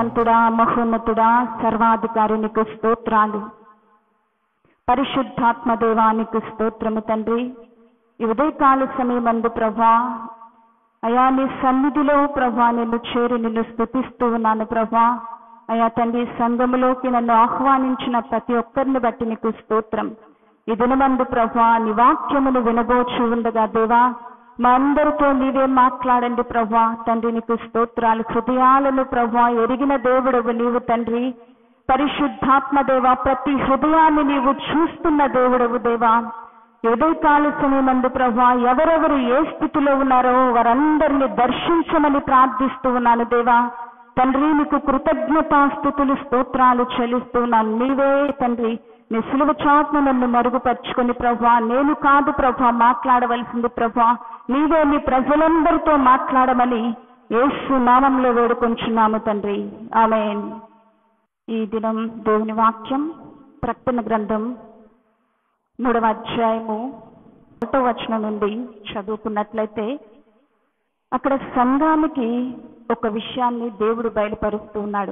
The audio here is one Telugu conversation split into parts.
సర్వశక్తిమంతుడా మహోన్నతుడా సర్వాధికారునికి స్తోత్రాలు పరిశుద్ధాత్మ దేవానికి స్తోత్రము తండ్రి ఈ ఉదయకాల సమయమందు ప్రభా అయా నీ సన్నిధిలో ప్రభా నిన్ను చేరి నిన్ను స్థుతిస్తూ ఉన్నాను ప్రభా అయా తండ్రి సంఘములోకి నన్ను ఆహ్వానించిన ప్రతి ఒక్కరిని బట్టి నీకు స్తోత్రం ఈ దినమందు ప్రభా నీ వాక్యమును వినబోచు ఉండగా దేవా మా అందరితో నీవే మాట్లాడండి ప్రభా తండ్రి నీకు స్తోత్రాలు హృదయాలను ప్రభా ఎరిగిన దేవుడవు నీవు తండ్రి పరిశుద్ధాత్మ దేవా ప్రతి హృదయాన్ని నీవు చూస్తున్న దేవుడవు దేవా ఉదయకాల సమయమందు ప్రభా ఎవరెవరు ఏ స్థితిలో ఉన్నారో వారందరిని దర్శించమని ప్రార్థిస్తూ ఉన్నాను దేవా తండ్రి నీకు కృతజ్ఞతాస్థుతులు స్తోత్రాలు చెల్లిస్తూ ఉన్నాను నీవే తండ్రి నీ సులువ చాట్ను నన్ను మరుగుపరుచుకొని ప్రభా నేను కాదు ప్రభా మాట్లాడవలసింది ప్రభా నీవే నీ ప్రజలందరితో మాట్లాడమని యేసు నామంలో వేడుకొంచున్నాము తండ్రి ఆమెన్ ఈ దినం దేవుని వాక్యం ప్రకటన గ్రంథం మూడవ అధ్యాయము ఒకటో వచనం నుండి చదువుకున్నట్లయితే అక్కడ సంఘానికి ఒక విషయాన్ని దేవుడు బయలుపరుస్తూ ఉన్నాడు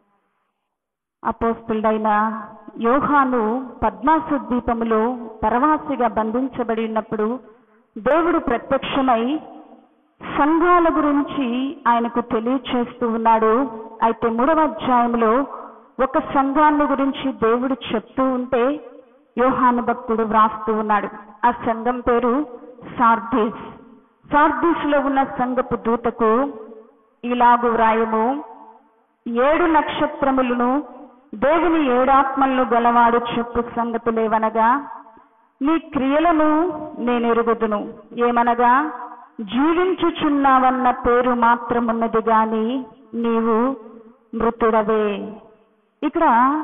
అపోస్తుడైన యోహాను పద్మాసు ద్వీపములో పరవాసిగా బంధించబడి ఉన్నప్పుడు దేవుడు ప్రత్యక్షమై సంఘాల గురించి ఆయనకు తెలియచేస్తూ ఉన్నాడు అయితే మూడవ అధ్యాయంలో ఒక సంఘాన్ని గురించి దేవుడు చెప్తూ ఉంటే యోహాను భక్తుడు వ్రాస్తూ ఉన్నాడు ఆ సంఘం పేరు సార్దీస్ సార్దీస్ లో ఉన్న సంఘపు దూతకు ఇలాగు వ్రాయము ఏడు నక్షత్రములను దేవుని ఏడాత్మలను గలవాడు చెప్పు సంగతులేవనగా నీ క్రియలను నేను ఎరుగుదును ఏమనగా జీవించుచున్నావన్న పేరు మాత్రమున్నది గాని నీవు మృతుడవే ఇక్కడ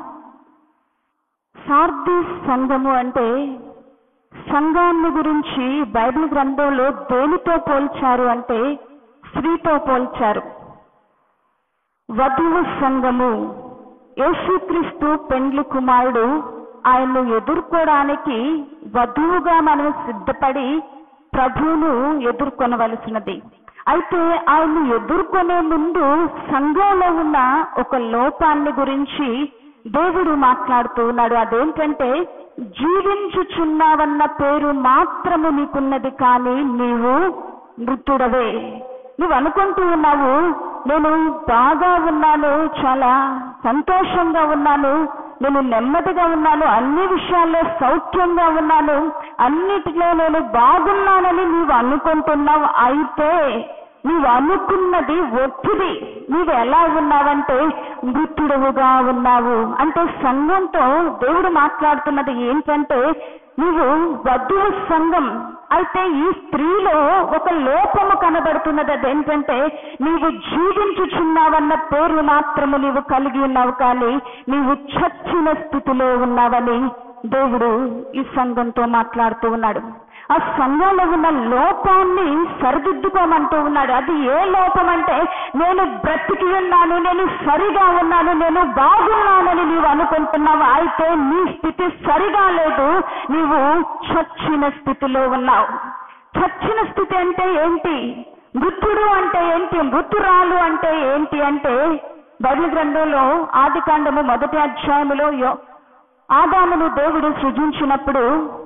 సార్దీస్ సంఘము అంటే సంఘాన్ని గురించి బైబిల్ గ్రంథంలో దేనితో పోల్చారు అంటే స్త్రీతో పోల్చారు వధువు సంఘము యేసుక్రీస్తు పెండ్లి కుమారుడు ఆయన్ను ఎదుర్కోవడానికి వధువుగా మనం సిద్ధపడి ప్రభువును ఎదుర్కొనవలసినది అయితే ఆయన్ని ఎదుర్కొనే ముందు సంఘంలో ఉన్న ఒక లోపాన్ని గురించి దేవుడు మాట్లాడుతూ ఉన్నాడు అదేంటంటే జీవించుచున్నావన్న పేరు మాత్రము నీకున్నది కానీ నీవు మృతుడవే నువ్వు అనుకుంటూ ఉన్నావు నేను బాగా ఉన్నాను చాలా సంతోషంగా ఉన్నాను నేను నెమ్మదిగా ఉన్నాను అన్ని విషయాల్లో సౌఖ్యంగా ఉన్నాను అన్నిటిలో నేను బాగున్నానని నీవు అనుకుంటున్నావు అయితే నీవు అనుకున్నది ఒత్తిడి నీవు ఎలా ఉన్నావంటే మృతుడువుగా ఉన్నావు అంటే సంఘంతో దేవుడు మాట్లాడుతున్నది ఏంటంటే నువ్వు వధువు సంఘం అయితే ఈ స్త్రీలో ఒక లోపము కనబడుతున్నది అదేంటంటే నీవు జీవించుచున్నావన్న పేరు మాత్రము నీవు కలిగి ఉన్నావు కానీ నీవు చచ్చిన స్థితిలో ఉన్నావని దేవుడు ఈ సంఘంతో మాట్లాడుతూ ఉన్నాడు ఆ సంఘంలో ఉన్న లోపాన్ని సరిదిద్దుకోమంటూ ఉన్నాడు అది ఏ లోపం అంటే నేను బ్రతికి ఉన్నాను నేను సరిగా ఉన్నాను నేను బాగున్నానని నీవు అనుకుంటున్నావు అయితే నీ స్థితి సరిగా లేదు నీవు చచ్చిన స్థితిలో ఉన్నావు చచ్చిన స్థితి అంటే ఏంటి మృతుడు అంటే ఏంటి మృతురాలు అంటే ఏంటి అంటే బైబిల్ గ్రంథంలో ఆది కాండము మొదటి అధ్యాయములో యో- ఆదామును దేవుడు సృజించినప్పుడు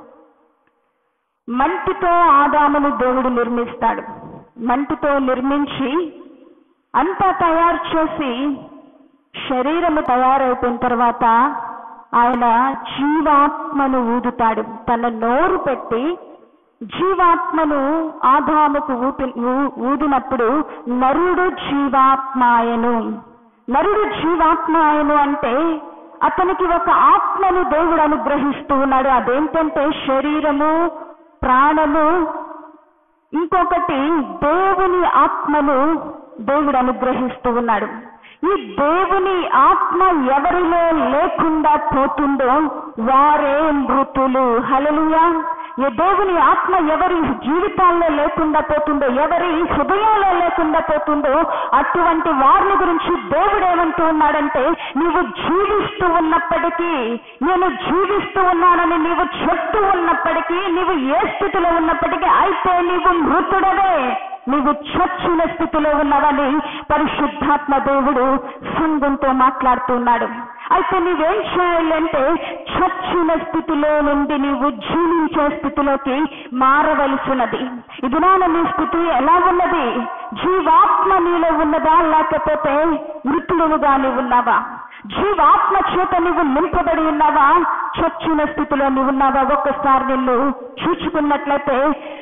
మంటితో ఆదామును దేవుడు నిర్మిస్తాడు మంటితో నిర్మించి అంతా తయారు చేసి శరీరము తయారైపోయిన తర్వాత ఆయన జీవాత్మను ఊదుతాడు తన నోరు పెట్టి జీవాత్మను ఆదాముకు ఊపి ఊ- ఊదినప్పుడు నరుడు జీవాత్మాయను నరుడు జీవాత్మాయను అంటే అతనికి ఒక ఆత్మను దేవుడు అనుగ్రహిస్తూ ఉన్నాడు అదేంటంటే శరీరము ప్రాణము ఇంకొకటి దేవుని ఆత్మను దేవుడు అనుగ్రహిస్తూ ఉన్నాడు ఈ దేవుని ఆత్మ ఎవరిలో లేకుండా పోతుందో వారే మృతులు హల్లెలూయా ఈ దేవుని ఆత్మ ఎవరి జీవితాల్లో లేకుండా పోతుందో ఎవరి హృదయంలో లేకుండా పోతుందో అటువంటి వారిని గురించి దేవుడు ఏమంటూ ఉన్నాడంటే నీవు జీవిస్తూ ఉన్నప్పటికీ నేను జీవిస్తూ ఉన్నానని నీవు చెప్తూ ఉన్నప్పటికీ నీవు ఏ స్థితిలో ఉన్నప్పటికీ అయితే నీవు మృతుడవే నీవు చచ్చిన స్థితిలో ఉన్నావని పరిశుద్ధాత్మ దేవుడు సంఘంతో మాట్లాడుతున్నాడు అయితే నీవేం చేయాలి అంటే చచ్చిన స్థితిలో నుండి నీవు జీవించే స్థితిలోకి మారవలసినది ఇది నాన్న నీ స్థితి ఎలా ఉన్నది జీవాత్మ నీలో ఉన్నదా లేకపోతే మృతులుగా నీవు ఉన్నావా జీవాత్మ చేత నువ్వు నింపబడి ఉన్నావా చచ్చిన స్థితిలో నువ్వు ఉన్నావా ఒక్కసారి నిన్ను చూచుకున్నట్లయితే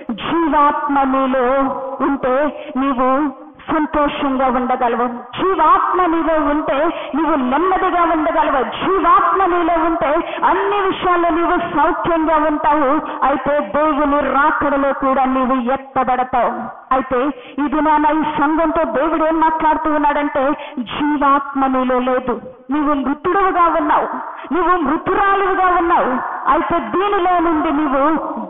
జీవాత్మ నీలో ఉంటే నీవు సంతోషంగా ఉండగలవు జీవాత్మ నీలో ఉంటే నీవు నెమ్మదిగా ఉండగలవు జీవాత్మ నీలో ఉంటే అన్ని విషయాల్లో నీవు సౌఖ్యంగా ఉంటావు అయితే దేవుని రాకడలో కూడా నీవు ఎత్తబడతావు అయితే ఇది నాన్న ఈ సంఘంతో దేవుడు ఏం మాట్లాడుతూ ఉన్నాడంటే జీవాత్మ నీలో లేదు నీవు మృతుడుగా ఉన్నావు నువ్వు మృతురాలుగా ఉన్నావు అయితే దీనిలో నుండి నీవు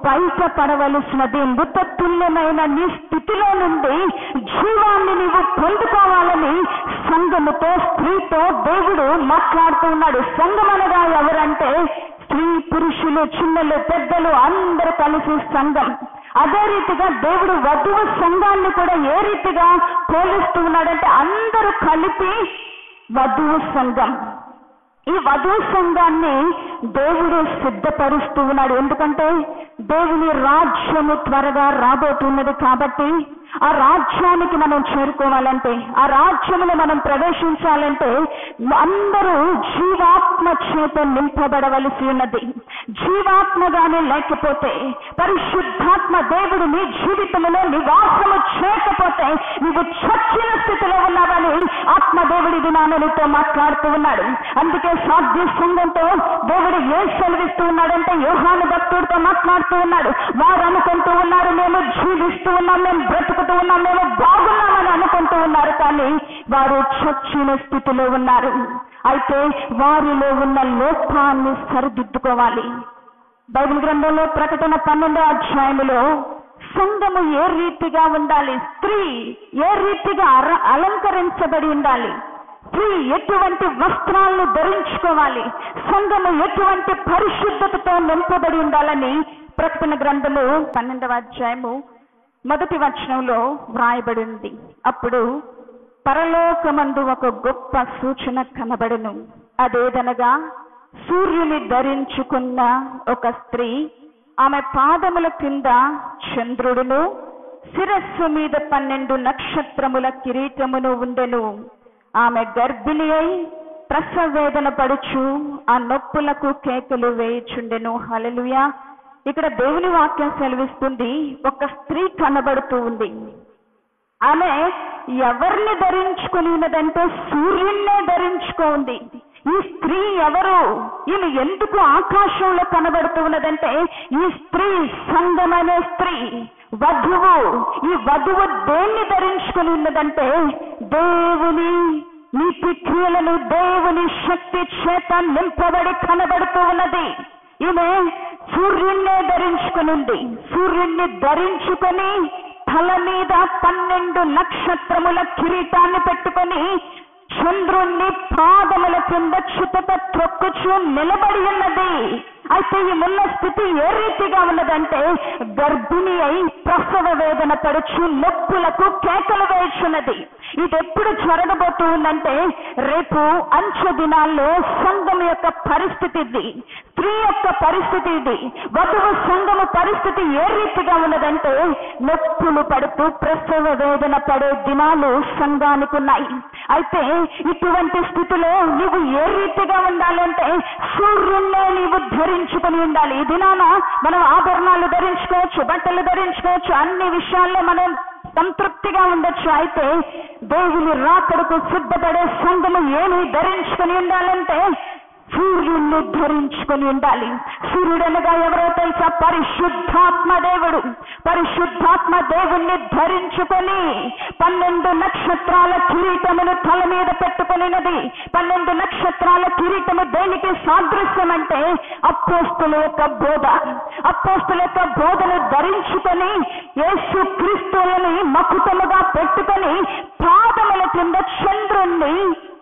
బయటపడవలసినది మృతతుల్యమైన నీ స్థితిలో నుండి జీవాన్ని నీవు పొందుకోవాలని సంఘముతో స్త్రీతో దేవుడు మాట్లాడుతూ ఉన్నాడు సంఘం అనగా ఎవరంటే స్త్రీ పురుషులు చిన్నలు పెద్దలు అందరూ కలిసి సంఘం అదే రీతిగా దేవుడు వధువు సంఘాన్ని కూడా ఏ రీతిగా పోలిస్తూ ఉన్నాడంటే అందరూ కలిపి వధువు సంఘం ఈ వధువు సంఘాన్ని దేవుడు సిద్ధపరుస్తూ ఉన్నాడు ఎందుకంటే దేవుని రాజ్యము త్వరగా రాబోతున్నది కాబట్టి ఆ రాజ్యానికి మనం చేరుకోవాలంటే ఆ రాజ్యములో మనం ప్రవేశించాలంటే అందరూ జీవాత్మ చేత నింపబడవలసి ఉన్నది జీవాత్మగానే లేకపోతే పరిశుద్ధాత్మ దేవుడు నీ జీవితంలో నివాసము చేయకపోతే నీవు చచ్చిన స్థితిలో ఉన్నావని ఆత్మదేవుడి దినానులతో మాట్లాడుతూ ఉన్నాడు అందుకే సాధ్య సంఘంతో దేవుడు ఏ సెలవిస్తూ ఉన్నాడంటే యోహాను భక్తుడితో మాట్లాడుతూ ఉన్నాడు వారు అనుకుంటూ ఉన్నారు మేము జీవిస్తూ ఉన్నాం మేము బ్రతుకుతూ ఉన్నాం మేము బాగున్నామని అనుకుంటూ ఉన్నారు కానీ వారు చచ్చిన స్థితిలో ఉన్నారు అయితే వారిలో ఉన్న లోపాన్ని సరిదిద్దుకోవాలి బైబిల్ గ్రంథంలో ప్రకటన పన్నెండో అధ్యాయములో సంఘము ఏ రీతిగా ఉండాలి స్త్రీ ఏ రీతిగా అర- అలంకరించబడి ఉండాలి స్త్రీ ఎటువంటి వస్త్రాలను ధరించుకోవాలి సంఘము ఎటువంటి పరిశుద్ధతతో నింపబడి ఉండాలని ప్రకటన గ్రంథము పన్నెండవ అధ్యాయము మొదటి వచనంలో వ్రాయబడి ఉంది అప్పుడు పరలోకమందు ఒక గొప్ప సూచన కనబడును అదేదనగా సూర్యుని ధరించుకున్న ఒక స్త్రీ ఆమె పాదముల కింద చంద్రుడును శిరస్సు మీద పన్నెండు నక్షత్రముల కిరీటమును ఉండెను ఆమె గర్భిణి అయి ప్రసవేదన పడుచు ఆ నొప్పులకు కేకలు వేయుచుండెను హల్లెలూయా ఇక్కడ దేవుని వాక్యం సెలవిస్తుంది ఒక స్త్రీ కనబడుతూ ఉంది ఆమె ఎవరిని ధరించుకుని ఉన్నదంటే సూర్యున్నే ధరించుకోంది ఈ స్త్రీ ఎవరు ఈమె ఎందుకు ఆకాశంలో కనబడుతూ ఉన్నదంటే ఈ స్త్రీ సంగమనే స్త్రీ వధువు ఈ వధువు దేన్ని ధరించుకుని ఉన్నదంటే దేవుని నీతి క్రియలను దేవుని శక్తి చేత నింపబడి కనబడుతూ ఉన్నది ఈమె సూర్యున్నే ధరించుకునింది సూర్యుణ్ణి ధరించుకొని తల మీద పన్నెండు నక్షత్రముల కిరీటాన్ని పెట్టుకొని చంద్రుణ్ణి పాదముల కింద చుట్టత త్రొక్కుచు నిలబడి ఉన్నది అయితే ఈ ఉన్న స్థితి ఏ రీతిగా ఉన్నదంటే గర్భిణి అయి ప్రసవ వేదన పడుచు నొప్పులకు కేకలు వేయుచున్నది ఇది ఎప్పుడు జరగబోతూ ఉందంటే రేపు అంచె దినాల్లో సంఘం యొక్క పరిస్థితి ఇది స్త్రీ యొక్క పరిస్థితి ఇది వధువు సంఘము పరిస్థితి ఏ రీతిగా ఉన్నదంటే నొప్పులు పడుతూ ప్రసవ వేదన పడే దినాలు సంఘానికి ఉన్నాయి అయితే ఇటువంటి స్థితిలో నీవు ఏ రీతిగా ఉండాలంటే సూర్యున్నే నీవు ధరించుకుని ఉండాలి ఈ దినాన మనం ఆభరణాలు ధరించుకోవచ్చు బట్టలు ధరించుకోవచ్చు అన్ని విషయాల్లో మనం సంతృప్తిగా ఉండొచ్చు అయితే దేవుని రాకడకు సిద్ధపడే సంఘము ఏమి ధరించుకుని ఉండాలంటే సూర్యుణ్ణి ధరించుకొని ఉండాలి సూర్యుడు అనగా ఎవరో తెలుసా పరిశుద్ధాత్మ దేవుడు పరిశుద్ధాత్మ దేవుణ్ణి ధరించుకొని పన్నెండు నక్షత్రాల కిరీటమును తల మీద పెట్టుకొనినది పన్నెండు నక్షత్రాల కిరీటము దేనికి సాదృశ్యం అంటే అపోస్తుల యొక్క బోధ అపోస్తుల యొక్క బోధను ధరించుకొని యేసు క్రీస్తులని మకుటముగా పెట్టుకొని పాదముల కింద చంద్రుణ్ణి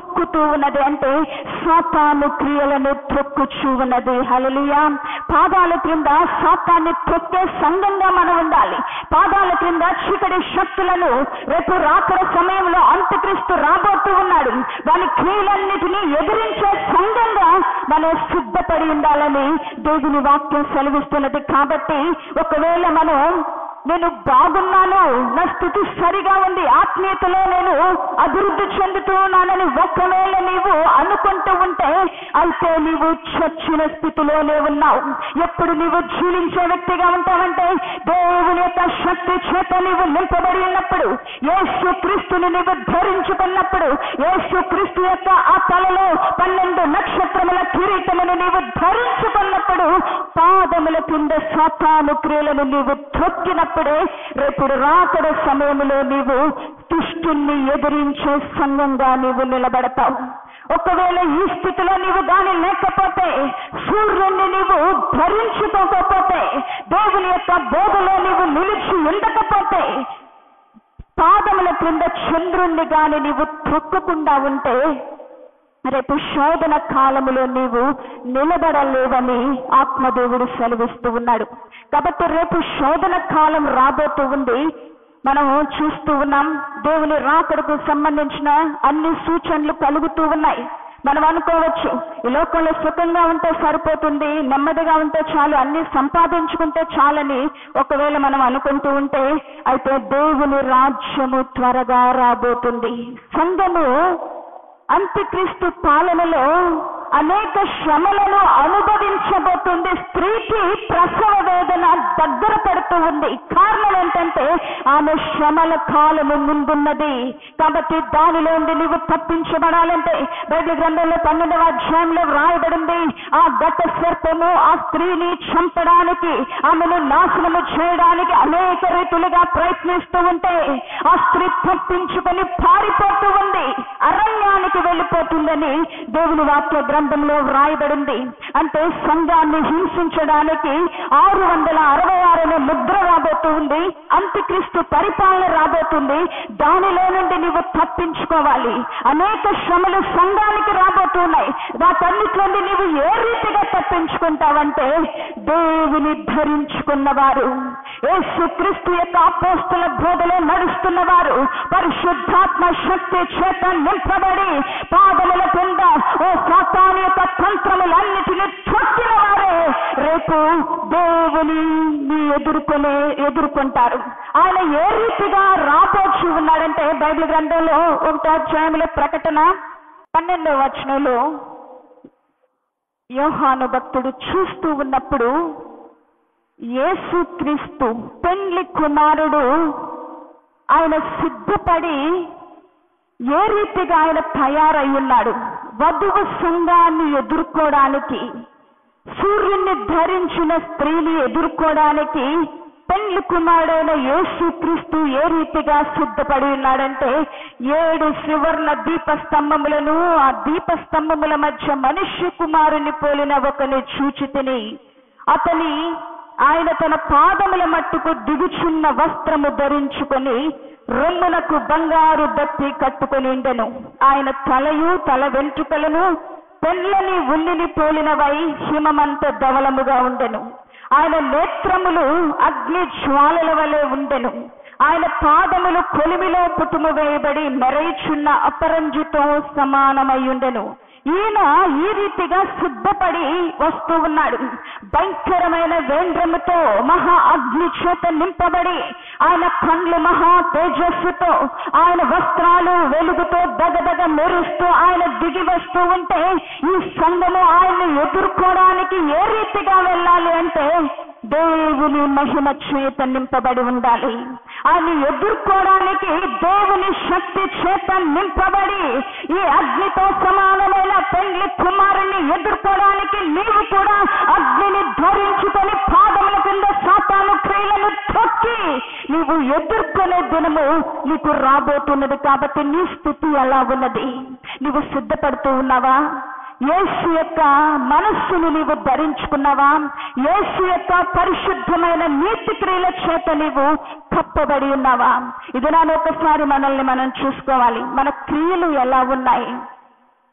త్రొక్కుతూ ఉన్నది అంటే సాతాను క్రియలను త్రొక్కుచూ ఉన్నది హలలియా పాదాల క్రింద సాతాన్ని త్రొక్కే సంఘంగా మనం ఉండాలి పాదాల క్రింద చీకటి శక్తులను రేపు రాకడ సమయంలో అంత్యక్రీస్తు రాబోతూ ఉన్నాడు వాని క్రియలన్నిటినీ ఎదిరించే సంఘంగా మనం సిద్ధపడి ఉండాలని దేవుని వాక్యం సెలవిస్తున్నది కాబట్టి ఒకవేళ మనం నేను బాగున్నాను నా స్థితి సరిగా ఉంది ఆత్మీయతలో నేను అభివృద్ధి చెందుతూ ఉన్నానని ఒకవేళ నీవు అనుకుంటూ ఉంటే అయితే నీవు చచ్చిన స్థితిలోనే ఉన్నావు ఎప్పుడు నీవు జీవించే వ్యక్తిగా ఉంటావంటే దేవుని యొక్క శక్తి చేత నీవు నింపబడి ఉన్నప్పుడు యేసు క్రీస్తుని నీవు ధరించుకున్నప్పుడు యేసు క్రీస్తు యొక్క ఆ తలలో పన్నెండు నక్షత్రముల కిరీటమును నీవు ధరించుకున్నప్పుడు పాదముల కింద సాతాను క్రియలను నీవు త్రొక్కినప్పుడే రేపు రాకడ సమయంలో నీవు దుష్టుణ్ణి ఎదిరించే సంఘంగా నీవు నిలబడతావు ఒకవేళ ఈ స్థితిలో నీవు దాని లేకపోతే సూర్యుణ్ణి నీవు ధరించుకోకపోతే దేవుని యొక్క బోధలో నీవు నిలిచి ఉండకపోతే పాదముల క్రింద చంద్రుణ్ణి గాని నీవు తొక్కకుండా ఉంటే రేపు శోధన కాలములో నీవు నిలబడలేవని ఆత్మదేవుడు సెలవిస్తూ ఉన్నాడు కాబట్టి రేపు శోధన కాలం రాబోతూ ఉంది మనం చూస్తూ ఉన్నాం దేవుని రాకడకు సంబంధించిన అన్ని సూచనలు కలుగుతూ ఉన్నాయి మనం అనుకోవచ్చు ఈ లోకంలో సుఖంగా ఉంటే సరిపోతుంది నెమ్మదిగా ఉంటే చాలు అన్ని సంపాదించుకుంటే చాలని ఒకవేళ మనం అనుకుంటూ ఉంటే అయితే దేవుని రాజ్యము త్వరగా రాబోతుంది సంఘము అంత్యక్రీస్తు పాలనలో అనేక శ్రమలను అనుభవించబోతుంది స్త్రీకి ప్రసవ వేదన దగ్గర పడుతూ ఉంది కారణం ఏంటంటే ఆమె శ్రమల కాలము ముందున్నది కాబట్టి దానిలోండి నీవు తప్పించబడాలంటే బైబిల్ గ్రంథంలో పన్నెండవ అధ్యాయంలో వ్రాయబడింది ఆ ఘట సర్పము ఆ స్త్రీని చంపడానికి ఆమెను నాశనము చేయడానికి అనేక రీతులుగా ప్రయత్నిస్తూ ఉంటే ఆ స్త్రీ తప్పించుకొని పారిపోతూ ఉంది అరణ్యానికి వెళ్ళిపోతుందని దేవుని వాక్య గ్రంథంలో వ్రాయబడింది అంటే సంఘాన్ని హింసించడానికి ఆరు వందల అరవై ఆరున ముద్ర రాబోతూ ఉంది అంత్యక్రీస్తు పరిపాలన రాబోతుంది దానిలో నుండి నీవు తప్పించుకోవాలి అనేక శ్రమలు సంఘానికి రాబోతున్నాయి వాటన్నిటి నుండి నీవు ఏ రీతిగా తప్పించుకుంటావంటే దేవుని ధరించుకున్నవారు యేసు క్రీస్తు యొక్క అపోస్తుల బోధలో నడుస్తున్నవారు పరిశుద్ధాత్మ శక్తి చేత నింపబడి పాదముల కింద ఓ సాతాను యొక్క తంత్రములన్నిటిని తొక్కిన వారే రేపు దేవుని ఎదుర్కొనే ఎదుర్కొంటారు ఆయన ఏ రీతిగా రాబోచి ఉన్నాడంటే బైబిల్ గ్రంథంలో ఒకటో అధ్యాయంలో ప్రకటన పన్నెండవ వచనంలో యోహాను భక్తుడు చూస్తూ ఉన్నప్పుడు యేసుక్రీస్తు పెండ్లి కుమారుడు ఆయన సిద్ధపడి ఏ రీతిగా ఆయన తయారై ఉన్నాడు వధువు సంఘాన్ని ఎదుర్కోవడానికి సూర్యుని ధరించిన స్త్రీని ఎదుర్కోవడానికి పెండ్లి కుమారుడైన యేసుక్రీస్తు ఏ రీతిగా సిద్ధపడి ఉన్నాడంటే ఏడు సువర్ణ దీపస్తంభములను ఆ దీపస్తంభముల మధ్య మనుష్య కుమారుని పోలిన ఒకని చూచితిని అతని ఆయన తన పాదముల మట్టుకు దిగుచున్న వస్త్రము ధరించుకొని రొమ్మునకు బంగారు దత్తి కట్టుకొని ఉండెను ఆయన తలయు తల వెంట్రుకలను తెల్లని ఉల్లిని పోలినవై హిమమంత ధవలముగా ఉండెను ఆయన నేత్రములు అగ్ని జ్వాలల వలె ఉండెను ఆయన పాదములు కొలిమిలో పుటుము వేయబడి మెరయిచున్న అపరంజితో సమానమై ఉండెను ఈయన ఈ రీతిగా సిద్ధపడి వస్తూ ఉన్నాడు భయంకరమైన వేంద్రముతో మహా అగ్ని చేత నింపబడి ఆయన కండ్లు మహా తేజస్సుతో ఆయన వస్త్రాలు వెలుగుతో దగదగ మెరుస్తూ ఆయన దిగి వస్తూ ఉంటే ఈ సంఘము ఆయన్ని ఎదుర్కోవడానికి ఏ రీతిగా వెళ్ళాలి అంటే దేవుని మహిమ చేత నింపబడి ఉండాలి ఆయన ఎదుర్కోవడానికి దేవుని శక్తి చేత నింపబడి ఈ అగ్నితో సమానమైన పెళ్లి కుమారుని ఎదుర్కోవడానికి నీవు కూడా అగ్నిని ధరించుకొని పాదముల కింద సాతాను క్రియలను తొక్కి నీవు ఎదుర్కొనే దినము నీకు రాబోతున్నది కాబట్టి నీ స్థితి ఎలా ఉన్నది నీవు సిద్ధపడుతూ ఉన్నావా యేసు యొక్క మనస్సును నీవు ధరించుకున్నావా యేసు యొక్క పరిశుద్ధమైన నీతి క్రియల చేత నీవు కప్పబడి ఉన్నావా ఇది నాన్న ఒకసారి మనల్ని మనం చూసుకోవాలి మన క్రియలు ఎలా ఉన్నాయి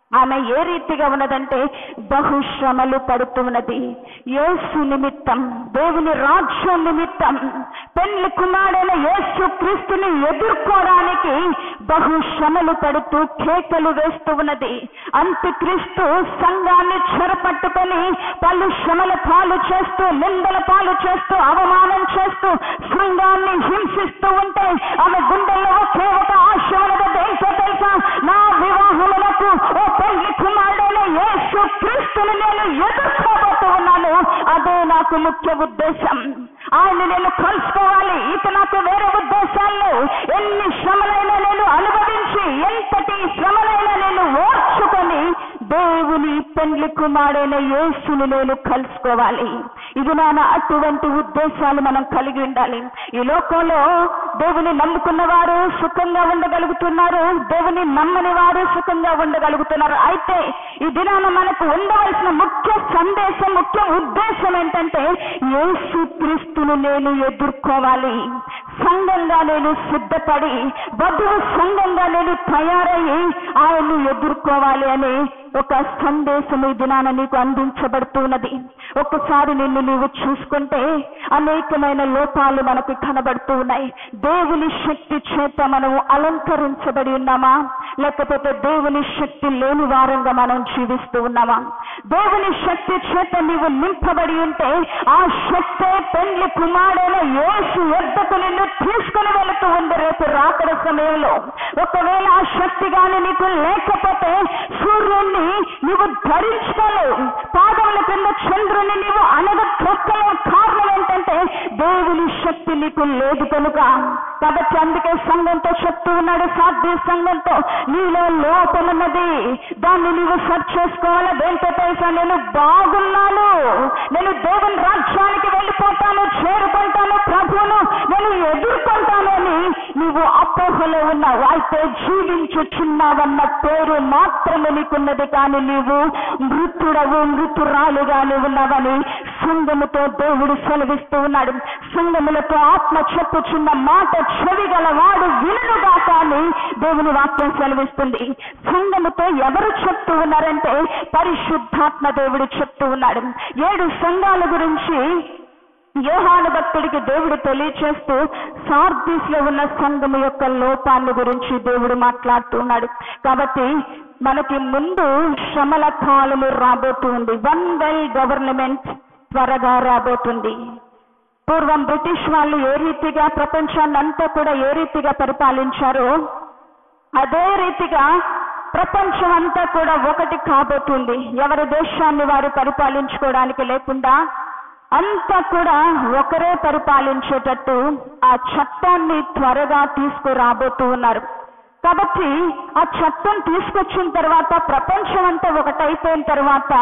ఆమె ఏ రీతిగా ఉన్నదంటే బహుశ్రమలు పడుతున్నది యేసు నిమిత్తం దేవుని రాజ్యం నిమిత్తం పెళ్లి కుమారుడైన యేసు క్రీస్తుని ఎదుర్కోవడానికి బహుశ్రమలు పడుతూ కేకలు వేస్తూ ఉన్నది అంత్యక్రీస్తు సంఘాన్ని చెరపట్టుకొని పలు శ్రమల పాలు చేస్తూ నిందల పాలు చేస్తూ అవమానం చేస్తూ సంఘాన్ని హింసిస్తూ ఉంటే ఆమె గుండెల్లో ఒకే ఒక ఆశ ఉన్నది ఏంటో తెలుసా నా వివాహములకు ఓ పెళ్లి కుమారుడైన యేసు క్రీస్తుని నేను ఎదుర్కోబోతూ ఉన్నాను అదే నాకు ముఖ్య ఉద్దేశం ఆయన నేను కలుసుకోవాలి ఇక నాకు వేరే ఉద్దేశాలు ఎన్ని శ్రమలైనా నేను అనుభవించి ఎంతటి శ్రమలైనా నేను ఓర్చుకొని దేవుని పెండ్లి కుమారుడైన యేసుని నేను కలుసుకోవాలి ఇది నాన్న అటువంటి ఉద్దేశాలు మనం కలిగి ఉండాలి ఈ లోకంలో దేవుని నమ్ముకున్న వారు సుఖంగా ఉండగలుగుతున్నారు దేవుని నమ్మని వారు సుఖంగా ఉండగలుగుతున్నారు అయితే ఈ దినాన మనకు ఉండవలసిన ముఖ్య సందేశం ముఖ్య ఉద్దేశం ఏంటంటే యేసు క్రీస్తును నేను ఎదుర్కోవాలి సంఘంగా నేను సిద్ధపడి వధువు సంఘంగా నేను తయారయ్యి ఆయన్ని ఎదుర్కోవాలి అనే ఒక సందేశం ఈ దినాన నీకు అందించబడుతున్నది ఒక్కసారి నిన్ను నీవు చూసుకుంటే అనేకమైన లోపాలు మనకు కనబడుతూ ఉన్నాయి దేవుని శక్తి చేత మనం అలంకరించబడి ఉన్నామా లేకపోతే దేవుని శక్తి లేని వారంగా మనం జీవిస్తూ ఉన్నామా దేవుని శక్తి చేత నీవు నింపబడి ఉంటే ఆ శక్తే పెండ్లి కుమారుడైన యేసు యొద్దకు నిన్ను తీసుకుని వెళుతూ ఉంది రేపు రాకడ సమయంలో ఒకవేళ ఆ శక్తి గాని నీకు లేకపోతే సూర్యుణ్ణి నీవు ధరించుకోలేవు పాదముల కింద చంద్రుని నీవు అనగ తొక్కలేవు కారణం ఏంటంటే దేవుని శక్తి నీకు లేదు కనుక కాబట్టి అందుకే సంఘంతో చెప్తూ ఉన్నాడు సాధ్య సంఘంతో నీలో లోపమున్నది దాన్ని నీవు సర్చ్ చేసుకోవాలా దేంతో తెలుసా నేను బాగున్నాను నేను దేవుని రాజ్యానికి వెళ్ళిపోతాను చేరుకుంటాను ప్రభువును నేను ఎదుర్కొంటాను అని నీవు అపోహలో ఉన్నావు అయితే జీవించుచున్నావన్న పేరు మాత్రమే నీకున్నది కానీ నీవు మృతుడవు మృతురాలుగానే ఉన్నావని సంఘముతో దేవుడు సెలవిస్తూ ఉన్నాడు సంఘములతో ఆత్మ చెప్పుచున్న మాట చెవి గలవాడు వినుగా కానీ దేవుని వాక్యం సెలవిస్తుంది సంఘముతో ఎవరు చెప్తూ ఉన్నారంటే పరిశుద్ధాత్మ దేవుడు చెప్తూ ఉన్నాడు ఏడు సంఘాల గురించి యోహాను భక్తుడికి దేవుడు తెలియచేస్తూ సార్దీస్ లో ఉన్న సంఘము యొక్క లోపాన్ని గురించి దేవుడు మాట్లాడుతున్నాడు కాబట్టి మనకి ముందు శ్రమల కాలము రాబోతుంది వన్ వెల్ గవర్నమెంట్ త్వరగా రాబోతుంది పూర్వం బ్రిటిష్ వాళ్ళు ఏ రీతిగా ప్రపంచాన్ని అంతా కూడా ఏ రీతిగా పరిపాలించారో అదే రీతిగా ప్రపంచం అంతా కూడా ఒకటి కాబోతుంది ఎవరి దేశాన్ని వారు పరిపాలించుకోవడానికి లేకుండా అంతా కూడా ఒకరే పరిపాలించేటట్టు ఆ చట్టాన్ని త్వరగా తీసుకురాబోతూ ఉన్నారు కాబట్టి ఆ చట్టం తీసుకొచ్చిన తర్వాత ప్రపంచం అంతా ఒకటైపోయిన తర్వాత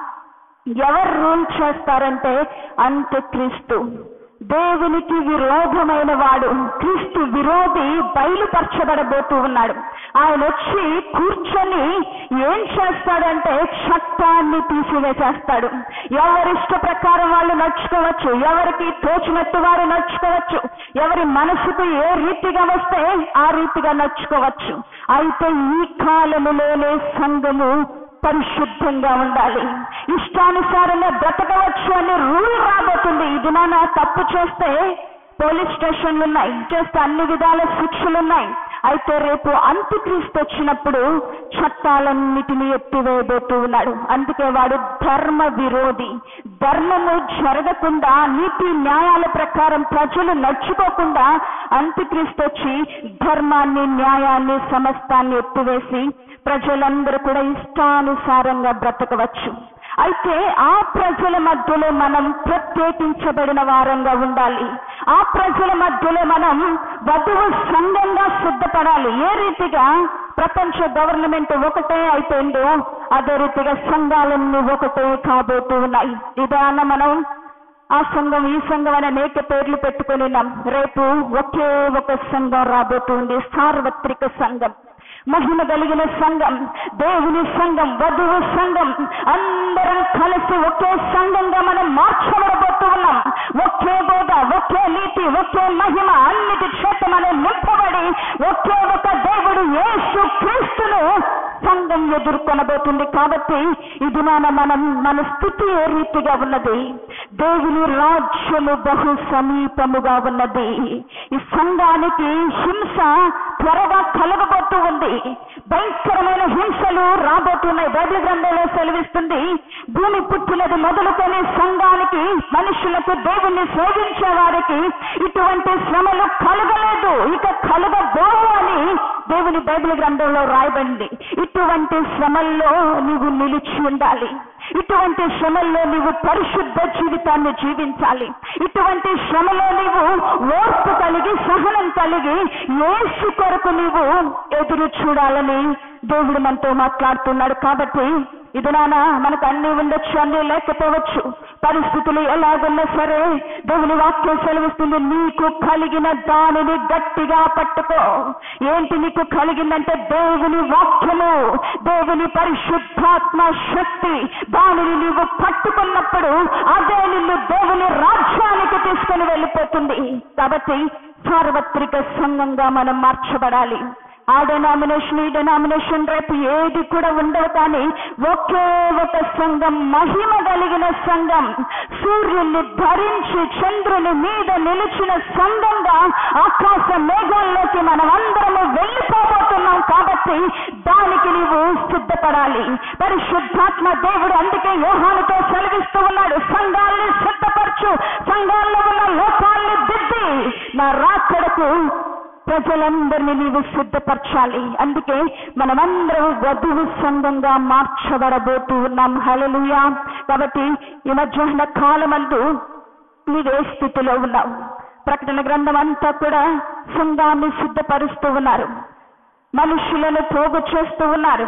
ఎవరు రూల్ చేస్తారంటే అంత్యక్రీస్తు దేవునికి విరోధమైన వాడు క్రీస్తు విరోధి బయలుపరచబడబోతూ ఉన్నాడు ఆయన వచ్చి కూర్చొని ఏం చేస్తాడంటే చట్టాన్ని తీసివేసేస్తాడు ఎవరిష్ట ప్రకారం వాళ్ళు నడుచుకోవచ్చు ఎవరికి తోచినట్టు వారు నడుచుకోవచ్చు ఎవరి మనసుకు ఏ రీతిగా వస్తే ఆ రీతిగా నడుచుకోవచ్చు అయితే ఈ కాలములోనే సంఘము పరిశుద్ధంగా ఉండాలి ఇష్టానుసారంగా బ్రతకవచ్చు అనే రూల్ రాబోతుంది ఇది మన తప్పు చేస్తే పోలీస్ స్టేషన్లు ఉన్నాయి చేస్తే అన్ని విధాల శిక్షలు ఉన్నాయి అయితే రేపు అంత్యక్రీస్తు వచ్చినప్పుడు చట్టాలన్నిటినీ ఎత్తివేయబోతూ ఉన్నాడు అందుకే వాడు ధర్మ విరోధి ధర్మము జరగకుండా నీతి న్యాయాల ప్రకారం ప్రజలు నడుచుకోకుండా అంత్యక్రీస్తు వచ్చి ధర్మాన్ని న్యాయాన్ని సమస్తాన్ని ఎత్తివేసి ప్రజలందరూ కూడా ఇష్టానుసారంగా బ్రతకవచ్చు అయితే ఆ ప్రజల మధ్యలో మనం ప్రత్యేకించబడిన వారంగా ఉండాలి ఆ ప్రజల మధ్యలో మనం వధువు సంఘంగా సిద్ధపడాలి ఏ రీతిగా ప్రపంచ గవర్నమెంట్ ఒకటే అయిపోయిందో అదే రీతిగా సంఘాలన్నీ ఒకటే కాబోతూ ఉన్నాయి ఇదాన మనం ఆ సంఘం ఈ సంఘం అనే అనేక పేర్లు పెట్టుకొని ఉన్నాం రేపు ఒకే ఒక సంఘం రాబోతుంది సార్వత్రిక సంఘం మహిమ కలిగిన సంఘం దేవుని సంఘం వధువు సంఘం అందరం కలిసి ఒకే సంఘంగా మనం మార్చబడబోతూ ఉన్నాం ఒకే బోధ ఒకే నీతి ఒకే మహిమ అన్నిటి చేత మనం నింపబడి ఒకే ఒక దేవుడు యేసు క్రీస్తును సంఘం ఎదుర్కొనబోతుంది కాబట్టి ఇది మన మనం మన స్థితి ఏ రీతిగా ఉన్నది దేవుని రాజ్యము బహు సమీపముగా ఉన్నది ఈ సంఘానికి హింస త్వరగా కలగబోతూ ఉంది భయంకరమైన హింసలు రాబోతున్నాయి బైబిల్ గ్రంథంలో సెలవిస్తుంది భూమి పుట్టినది మొదలుకొని సంఘానికి మనుషులకు దేవుణ్ణి శోధించే వారికి ఇటువంటి శ్రమలు కలగలేదు ఇక కలగబోవు అని దేవుని బైబిల్ గ్రంథంలో రాయబడింది ఇటువంటి శ్రమల్లో నీవు నిలిచి ఉండాలి ఇటువంటి శ్రమల్లో నీవు పరిశుద్ధ జీవితాన్ని జీవించాలి ఇటువంటి శ్రమలో నీవు ఓర్పు కలిగి సహనం కలిగి ఏసు కొరకు నీవు ఎదురు చూడాలని దేవుడు మనతో మాట్లాడుతున్నాడు కాబట్టి ఇది నాన్న మనకు అన్ని ఉండొచ్చు అన్ని లేకపోవచ్చు పరిస్థితులు ఎలాగున్నా సరే దేవుని వాక్యం సెలవిస్తుంది నీకు కలిగిన దానిని గట్టిగా పట్టుకో ఏంటి నీకు కలిగిందంటే దేవుని వాక్యము దేవుని పరిశుద్ధాత్మ శక్తి దానిని నీవు పట్టుకున్నప్పుడు అదే నిన్ను దేవుని రాజ్యానికి తీసుకొని వెళ్ళిపోతుంది కాబట్టి సార్వత్రిక సంఘంగా మనం మార్చబడాలి ఆ డెనామినేషన్ ఈ డెనామినేషన్ రేపు ఏది కూడా ఉండవు కానీ ఒకే ఒక సంఘం మహిమ కలిగిన సంఘం సూర్యుని ధరించి చంద్రుని మీద నిలిచిన సంఘంగా ఆకాశ మేఘాల్లోకి మనం అందరము వెళ్ళిపోబోతున్నాం కాబట్టి దానికి నీవు సిద్ధపడాలి పరిశుద్ధాత్మ దేవుడు అందుకే యోహానుతో సెలవిస్తూ ఉన్నాడు సంఘాల్ని సిద్ధపరచు సంఘాల్లో ఉన్న లోపాల్ని దిద్ది నా రాకడకు ప్రజలందరినీ నీవు సిద్ధపరచాలి అందుకే మనమందరం వధువు సంఘంగా మార్చబడబోతూ ఉన్నాం హలలుయా కాబట్టి ఈ మధ్యాహ్న కాలమందు నీవే స్థితిలో ఉన్నావు ప్రకటన గ్రంథం అంతా కూడా సంఘాన్ని సిద్ధపరుస్తూ ఉన్నారు మనుషులను పోగు చేస్తూ ఉన్నారు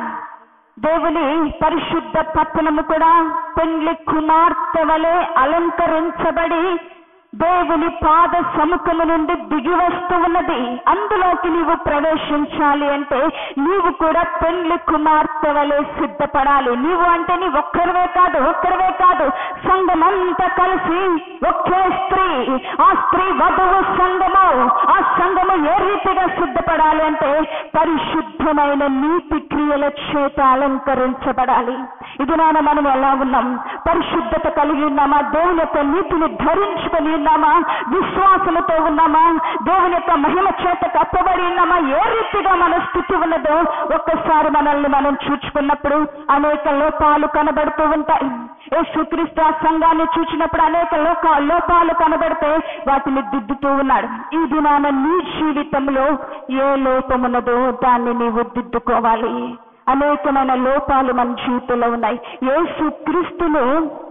దేవుని పరిశుద్ధ పట్టణము కూడా పెండ్లి కుమార్తె వలె అలంకరించబడి దేవుని పాద సముఖము నుండి దిగి వస్తూ ఉన్నది అందులోకి నీవు ప్రవేశించాలి అంటే నీవు కూడా పెళ్లి కుమార్తె వలె సిద్ధపడాలి నీవు అంటే నీ ఒక్కరివే కాదు ఒక్కరివే కాదు సంఘమంతా కలిసి ఒకే స్త్రీ ఆ స్త్రీ వధువు సంఘము ఆ సంఘము ఏ రీతిగా సిద్ధపడాలి అంటే పరిశుద్ధమైన నీతి క్రియల చేత అలంకరించబడాలి ఇది నాన్న మనం ఎలా ఉన్నాం పరిశుద్ధత కలిగి ఉన్నామా దేవుని యొక్క నీతిని ధరించుకొని ఉన్నామా విశ్వాసముతో ఉన్నామా దేవుని యొక్క మహిమ చేత కప్పబడి ఉన్నామా ఏ రీతిగా మన స్థితి ఉన్నదో ఒక్కసారి మనల్ని మనం చూచుకున్నప్పుడు అనేక లోపాలు కనబడుతూ ఉంటాయి యేసుక్రీస్తు ఆ సంఘాన్ని చూసినప్పుడు అనేక లోక లోపాలు కనబడితే వాటిని దిద్దుతూ ఉన్నాడు ఈ దినాన నీ జీవితంలో ఏ లోపమున్నదో దాన్ని నీవు దిద్దుకోవాలి అనేకమైన లోపాలు మన జీవితంలో ఉన్నాయి యేసు క్రీస్తును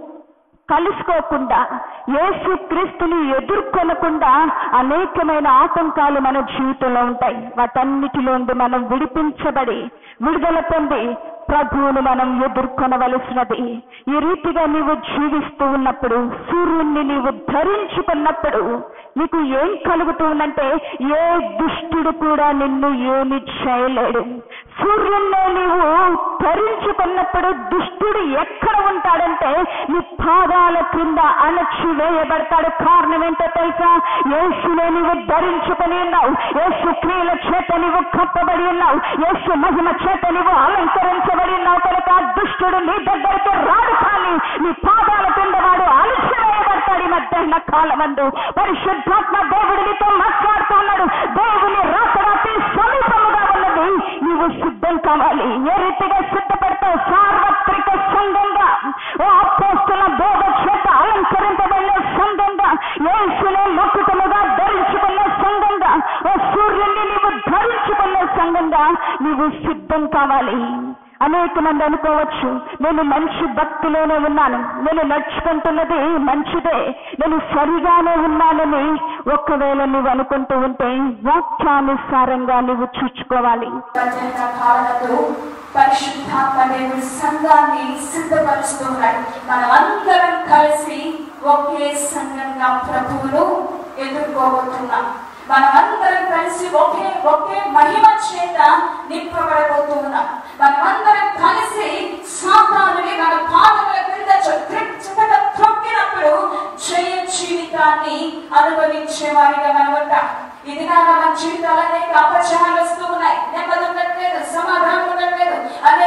కలుసుకోకుండా యేసు క్రీస్తుని ఎదుర్కొనకుండా అనేకమైన ఆటంకాలు మన జీవితంలో ఉంటాయి వాటన్నిటిలో నుండి మనం విడిపించబడి విడుదల పొంది ప్రభువును మనం ఎదుర్కొనవలసినది ఈ రీతిగా నీవు జీవిస్తూ ఉన్నప్పుడు సూర్యుణ్ణి నీవు ధరించుకున్నప్పుడు నీకు ఏం కలుగుతూ ఉందంటే ఏ దుష్టుడు కూడా నిన్ను ఏమి చేయలేడు సూర్యున్నే నీవు ధరించుకున్నప్పుడు దుష్టుడు ఎక్కడ ఉంటాడంటే నీ పాదాల క్రింద అణచి వేయబడతాడు కారణం ఏంటో తెలుసా యేసునే నీవు ధరించుకొని ఉన్నావు యేసు క్రియల చేత నీవు కప్పబడి ఉన్నావు యేసు మహిమ చేత నీవు అలంకరించబడి ఉన్నావు కనుక ఆ దుష్టుడు నీ దగ్గరికి రాడు కానీ నీ పాదాల కింద వాడు అలసివేయబడతాడు ఈ మధ్యాహ్న కాలమందు పరిశుద్ధాత్మ దేవుడు నీతో మాట్లాడుతూ ఉన్నాడు దేవుని రాకరాతి సమీపముగా ఉన్నది నీవు సిద్ధం కావాలి ఏ రీతిగా సిద్ధపడతావు సార్వత్రిక సంఘంగా ఓ అపోస్తుల బోధ చేత అలంకరింపబడిన సంఘంగా యేసునే మొక్కుతముగా ధరించుకున్న సంఘంగా ఓ సూర్యుని నీవు ధరించుకున్న సంఘంగా నీవు సిద్ధం కావాలి అనేక మంది అనుకోవచ్చు నేను మంచి భక్తిలోనే ఉన్నాను నేను నడుచుకుంటున్నది మంచిదే నేను సరిగానే ఉన్నానని ఒకవేళ నువ్వు అనుకుంటూ ఉంటే వాక్యానుసారంగా నువ్వు చూచుకోవాలి మధ్యాహ్న కాలంలో పరిశుద్ధాత్మ దేవుడి సంఘాన్ని సిద్ధపరుస్తూ ఉన్నాడు మనమందరం కలిసి ఒకే సంఘంగా ప్రభువును ఎదుర్కోబోతున్నాం మనమందరం కలిసి ఒకే ఒకే మహిమ చేత నింపబడబోతూ ఉన్నాం మనమందరం కలిసి సాతానుని మన పాదముల క్రింద చిత్తగా త్రొక్కినప్పుడు జయ జీవితాన్ని అనుభవించే వారిగా మనం ఉంటాం ఇది నా మన జీవితాలు అనేక అపచయాలు వస్తూ ఉన్నాయి నెమ్మది ఉండట్లేదు సమాధానం ఉండట్లేదు అనేక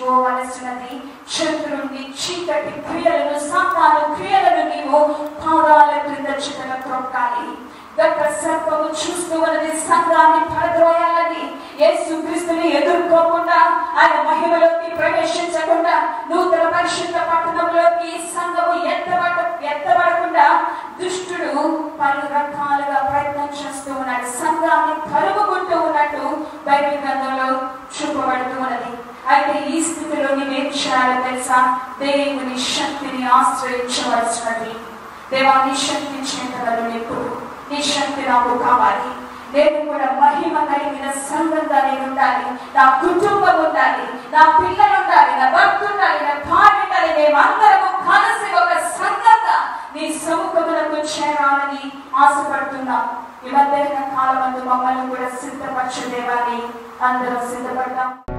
నశించిపోవలసినది శత్రుని చీకటి క్రియలను సాతాను క్రియలను నీవు పాదాల క్రింద చితల త్రొక్కాలి గొప్ప సర్పము చూస్తూ ఉన్నది సంఘాన్ని పడద్రోయాలని యేసు క్రీస్తుని ఎదుర్కోకుండా ఆయన మహిమలోకి ప్రవేశించకుండా నూతన పరిశుద్ధ పట్టణంలోకి సంఘము ఎత్తబడ ఎత్తబడకుండా దుష్టుడు పలు రకాలుగా ప్రయత్నం చేస్తూ ఉన్నాడు సంఘాన్ని పలుముకుంటూ ఉన్నట్టు బైబిల్ గ్రంథంలో చూపబడుతూ ఉన్నది అయితే ఈ స్థితిలో నీవేం చేయాలో తెలుసా దేవుని శక్తిని ఆశ్రయించవలసినది దేవా నీ శక్తి ఇచ్చేంతవరకు ఎప్పుడు నీ శక్తి నాకు కావాలి నేను కూడా మహిమ కలిగిన సంఘంగా నేను ఉండాలి నా కుటుంబం ఉండాలి నా పిల్లలు ఉండాలి నా భర్త ఉండాలి నా భార్య ఉండాలి మేమందరము కలిసి ఒక సంఘంగా నీ సముఖములకు చేరాలని ఆశపడుతున్నాం ఈ మధ్య కాలం మమ్మల్ని కూడా సిద్ధపరచు దేవాన్ని అందరం సిద్ధపడ్డాం